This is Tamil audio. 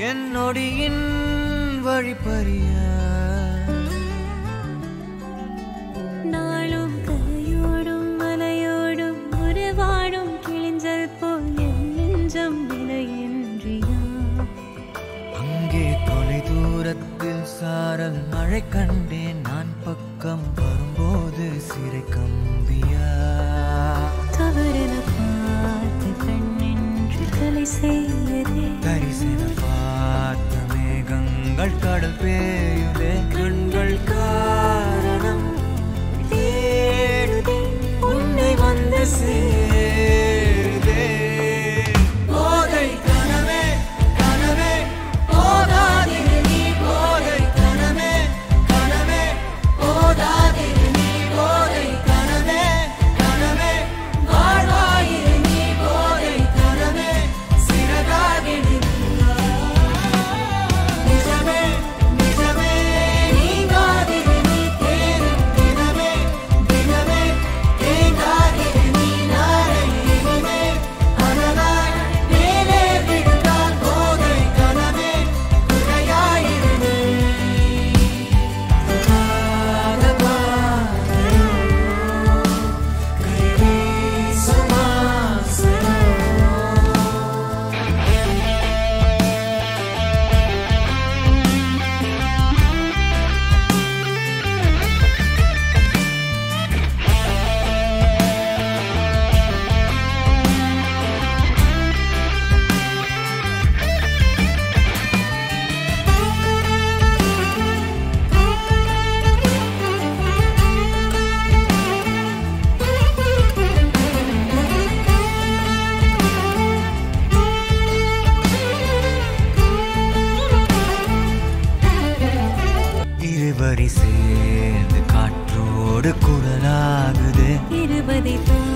என் நொடியின் வழிப்பறிய நாளும் கரையோடும் மலையோடும் உருவாடும் கிழிஞ்சல் போல் என் நெஞ்சம் விலையின்றியா அங்கே தொலை தூரத்தில் சாரல் மழை கண்டேன் நான் பக்கம் வரும்போது சிறை கம்பியா தவறென பார்த்து கண்ணென்று கலை செய்யதே தரிசன பார்த்த மேகங்கள் கடல் பேயுதே கண்கள் காரணம் தேடுதே உன்னை வந்து சேருதே போதை கனவே கனவே போதாதிரு நீ போதை கனவே கனவே போதாதிரு நீ போதை கனவே கனவே வாழ்வாயிரு நீ போதை கனவே சிறகாகிடு நிஜமே நிஜமே நீங்காதிரு நீ தேடும் தினமே தினமே தேங்காதிரு நீ நாளை இனிமே அனலாய் மேலே விழுந்தால் போதை கனவே குறையாயிரு நீ இருவரி சேர்ந்து காற்றோடு குரலாகுது இருபதை